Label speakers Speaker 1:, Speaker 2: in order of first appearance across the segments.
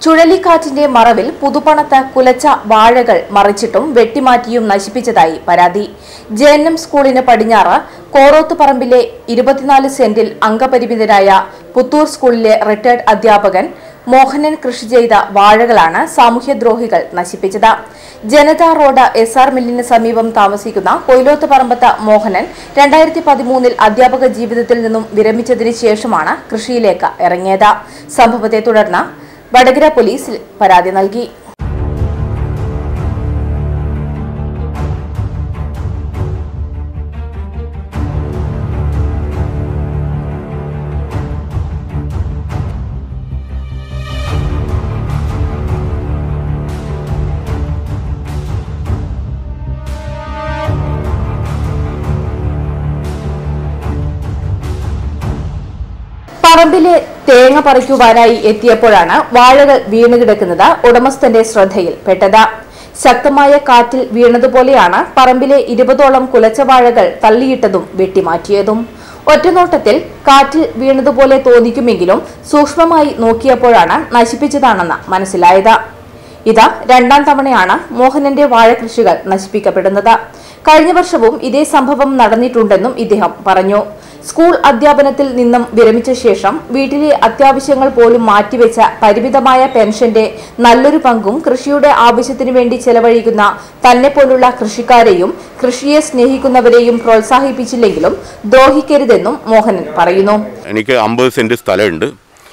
Speaker 1: ചുഴലിക്കാറ്റിന്റെ മറവിൽ പുതുപ്പണത്ത് കുലച്ച വാഴകൾ മറിച്ചിട്ടും വെട്ടിമാറ്റിയും നശിപ്പിച്ചതായി പരാതി ജെ എൻ എം സ്കൂളിന് പടിഞ്ഞാറ് കോറോത്തുപറമ്പിലെ ഇരുപത്തിനാല് സെന്റിൽ അംഗപരിമിതരായ പുത്തൂർ സ്കൂളിലെ റിട്ടയർഡ് അധ്യാപകൻ മോഹനൻ കൃഷി ചെയ്ത വാഴകളാണ് സാമൂഹ്യദ്രോഹികൾ നശിപ്പിച്ചത് ജനതാ റോഡ് എസ് ആർ മില്ലിന് സമീപം താമസിക്കുന്ന കൊയിലോത്ത് പറമ്പത്ത് മോഹനൻ രണ്ടായിരത്തി പതിമൂന്നിൽ അധ്യാപക ജീവിതത്തിൽ നിന്നും വിരമിച്ചതിന് ശേഷമാണ് കൃഷിയിലേക്ക് ഇറങ്ങിയത് സംഭവത്തെ തുടർന്ന് വടകര പോലീസിൽ പരാതി നൽകി പറമ്പിലെ തേങ്ങ പറിക്കുവാനായി എത്തിയപ്പോഴാണ് വാഴകൾ വീണുകിടക്കുന്നത് ഉടമസ്ഥന്റെ ശ്രദ്ധയിൽപ്പെട്ടത് ശക്തമായ കാറ്റിൽ വീണതുപോലെയാണ് പറമ്പിലെ ഇരുപതോളം കുലച്ച വാഴകൾ തള്ളിയിട്ടതും വെട്ടിമാറ്റിയതും ഒറ്റനോട്ടത്തിൽ കാറ്റിൽ വീണതുപോലെ തോന്നിക്കുമെങ്കിലും സൂക്ഷ്മമായി നോക്കിയപ്പോഴാണ് നശിപ്പിച്ചതാണെന്ന് മനസ്സിലായത് ഇത് രണ്ടാം തവണയാണ് മോഹനന്റെ വാഴകൃഷികൾ നശിപ്പിക്കപ്പെടുന്നത് കഴിഞ്ഞ വർഷവും ഇതേ സംഭവം നടന്നിട്ടുണ്ടെന്നും ഇദ്ദേഹം പറഞ്ഞു സ്കൂൾ അധ്യാപനത്തിൽ നിന്നും വിരമിച്ച ശേഷം വീട്ടിലെ അത്യാവശ്യങ്ങൾ പോലും മാറ്റിവെച്ച പരിമിതമായ പെൻഷന്റെ നല്ലൊരു പങ്കും കൃഷിയുടെ ആവശ്യത്തിനു വേണ്ടി ചെലവഴിക്കുന്ന തന്നെ പോലുള്ള കൃഷിക്കാരെയും കൃഷിയെ സ്നേഹിക്കുന്നവരെയും പ്രോത്സാഹിപ്പിച്ചില്ലെങ്കിലും ദ്രോഹിക്കരുതെന്നും മോഹനൻ പറയുന്നു
Speaker 2: എനിക്ക് അമ്പത് സെൻറ്റ് സ്ഥലമുണ്ട്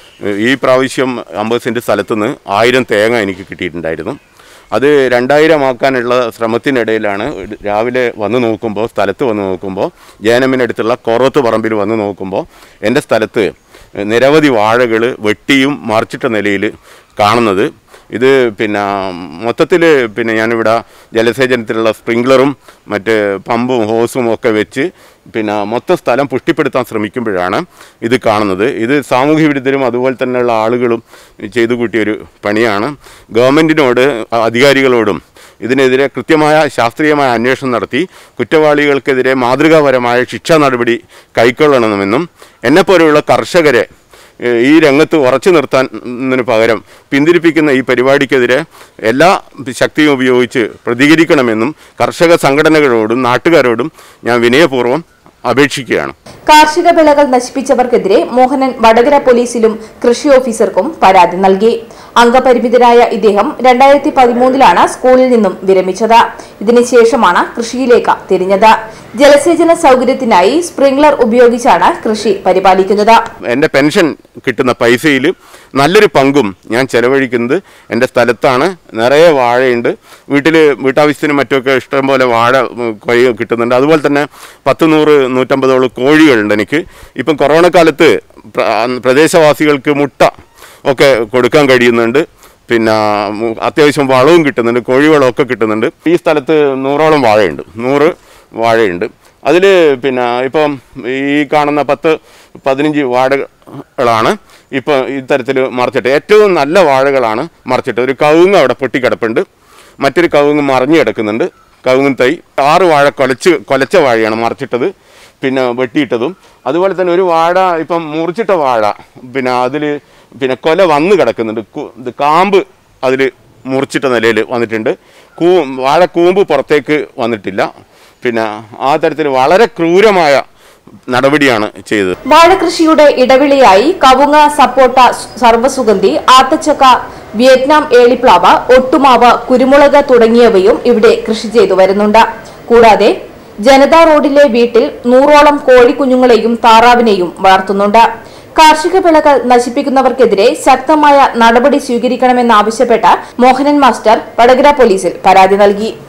Speaker 2: ഈ പ്രാവശ്യം അമ്പത് സെൻറ്റ് സ്ഥലത്തു നിന്ന് ആയിരം തേങ്ങ എനിക്ക് കിട്ടിയിട്ടുണ്ടായിരുന്നു അത് രണ്ടായിരം ആക്കാനുള്ള ശ്രമത്തിനിടയിലാണ് രാവിലെ വന്ന് നോക്കുമ്പോൾ സ്ഥലത്ത് വന്ന് നോക്കുമ്പോൾ ജയനമ്മിനടുത്തുള്ള കൊറോത്ത് പറമ്പിൽ വന്ന് നോക്കുമ്പോൾ എൻ്റെ സ്ഥലത്ത് നിരവധി വാഴകൾ വെട്ടിയും മറിച്ചിട്ട നിലയിൽ കാണുന്നത് ഇത് പിന്നെ മൊത്തത്തിൽ പിന്നെ ഞാനിവിടെ ജലസേചനത്തിലുള്ള സ്പ്രിംഗ്ലറും മറ്റ് പമ്പും ഹോസും ഒക്കെ വെച്ച് പിന്നെ മൊത്തം സ്ഥലം പുഷ്ടിപ്പെടുത്താൻ ശ്രമിക്കുമ്പോഴാണ് ഇത് കാണുന്നത് ഇത് സാമൂഹ്യ വിരുദ്ധരും അതുപോലെ തന്നെയുള്ള ആളുകളും ചെയ്തു കൂട്ടിയൊരു പണിയാണ് ഗവൺമെൻറ്റിനോട് അധികാരികളോടും ഇതിനെതിരെ കൃത്യമായ ശാസ്ത്രീയമായ അന്വേഷണം നടത്തി കുറ്റവാളികൾക്കെതിരെ മാതൃകാപരമായ ശിക്ഷാ നടപടി കൈക്കൊള്ളണമെന്നും എന്നെപ്പോലെയുള്ള കർഷകരെ ഏഹ് ഈ രംഗത്ത് ഉറച്ചു നിർത്താൻ പകരം പിന്തിരിപ്പിക്കുന്ന ഈ പരിപാടിക്കെതിരെ എല്ലാ ശക്തിയും ഉപയോഗിച്ച് പ്രതികരിക്കണമെന്നും കർഷക സംഘടനകളോടും നാട്ടുകാരോടും ഞാൻ വിനയപൂർവ്വം അപേക്ഷിക്കുകയാണ്
Speaker 1: കാർഷിക വിളകൾ നശിപ്പിച്ചവർക്കെതിരെ മോഹനൻ വടകര പോലീസിലും കൃഷി ഓഫീസർക്കും പരാതി നൽകി അംഗപരിമിതനായ ഇദ്ദേഹം രണ്ടായിരത്തി പതിമൂന്നിലാണ് സ്കൂളിൽ നിന്നും വിരമിച്ചത് ഇതിനുശേഷമാണ് കൃഷിയിലേക്ക് തിരിഞ്ഞത് ജലസേചന സൗകര്യത്തിനായി സ്പ്രിംഗ്ലർ ഉപയോഗിച്ചാണ് കൃഷി പരിപാലിക്കുന്നത്
Speaker 2: എൻ്റെ പെൻഷൻ കിട്ടുന്ന പൈസയിൽ നല്ലൊരു പങ്കും ഞാൻ ചെലവഴിക്കുന്നത് എൻ്റെ സ്ഥലത്താണ് നിറയെ വാഴയുണ്ട് വീട്ടിൽ വീട്ടാവശ്യത്തിനും മറ്റുമൊക്കെ ഇഷ്ടംപോലെ വാഴ ഉം, കൊയ്യ കിട്ടുന്നുണ്ട് അതുപോലെ തന്നെ പത്ത് നൂറ് നൂറ്റമ്പതോളം കോഴികളുണ്ട് എനിക്ക് ഇപ്പം കൊറോണ കാലത്ത് പ്ര- പ്രദേശവാസികൾക്ക് മുട്ട ഒക്കെ കൊടുക്കാൻ കഴിയുന്നുണ്ട് പിന്നെ ഉം, അത്യാവശ്യം വളവും കിട്ടുന്നുണ്ട് കോഴിവളമൊക്കെ കിട്ടുന്നുണ്ട് ഈ സ്ഥലത്ത് നൂറോളം വാഴയുണ്ട് നൂറ് വാഴയുണ്ട് അതിൽ പിന്നെ ഇപ്പം ഈ കാണുന്ന പത്ത് പതിനഞ്ച് വാഴകളാണ് ഇപ്പോൾ ഇത്തരത്തിൽ മറിച്ചിട്ട് ഏറ്റവും നല്ല വാഴകളാണ് മറിച്ചിട്ട് ഒരു കവുങ്ങ് അവിടെ പൊട്ടിക്കിടപ്പുണ്ട് മറ്റൊരു കവുങ്ങ് മറിഞ്ഞു കിടക്കുന്നുണ്ട് കവുങ്ങും തൈ ആറ് വാഴ കൊലച്ച് കൊലച്ച വാഴയാണ് മറിച്ചിട്ടത് പിന്നെ വെട്ടിയിട്ടതും അതുപോലെ തന്നെ ഒരു വാഴ ഇപ്പം മുറിച്ചിട്ട വാഴ പിന്നെ അതിൽ പിന്നെ കൊല വന്ന് കിടക്കുന്നുണ്ട് കു- ഇത് കാമ്പ് അതിൽ മുറിച്ചിട്ട നിലയിൽ വന്നിട്ടുണ്ട് കൂ വാഴ കൂമ്പ് പുറത്തേക്ക് വന്നിട്ടില്ല പിന്നെ ആ തരത്തിൽ വളരെ ക്രൂരമായ നടപടിയാണ് ചെയ്തത്
Speaker 1: വാഴകൃഷിയുടെ ഇടവിളിയായി കവുങ്ങ സപ്പോട്ട സർവ്വസുഗന്ധി ആത്തച്ചക്ക വിയറ്റ്നാം ഏളിപ്ലാവ് ഒട്ടുമാവ് കുരുമുളക് തുടങ്ങിയവയും ഇവിടെ കൃഷി ചെയ്തു വരുന്നുണ്ട് കൂടാതെ ജനതാ റോഡിലെ വീട്ടിൽ നൂറോളം കോഴിക്കുഞ്ഞുങ്ങളെയും താറാവിനെയും വളർത്തുന്നുണ്ട് കാർഷിക വിളകൾ നശിപ്പിക്കുന്നവർക്കെതിരെ ശക്തമായ നടപടി സ്വീകരിക്കണമെന്നാവശ്യപ്പെട്ട് മോഹനൻ മാസ്റ്റർ വടകര പോലീസിൽ പരാതി നൽകി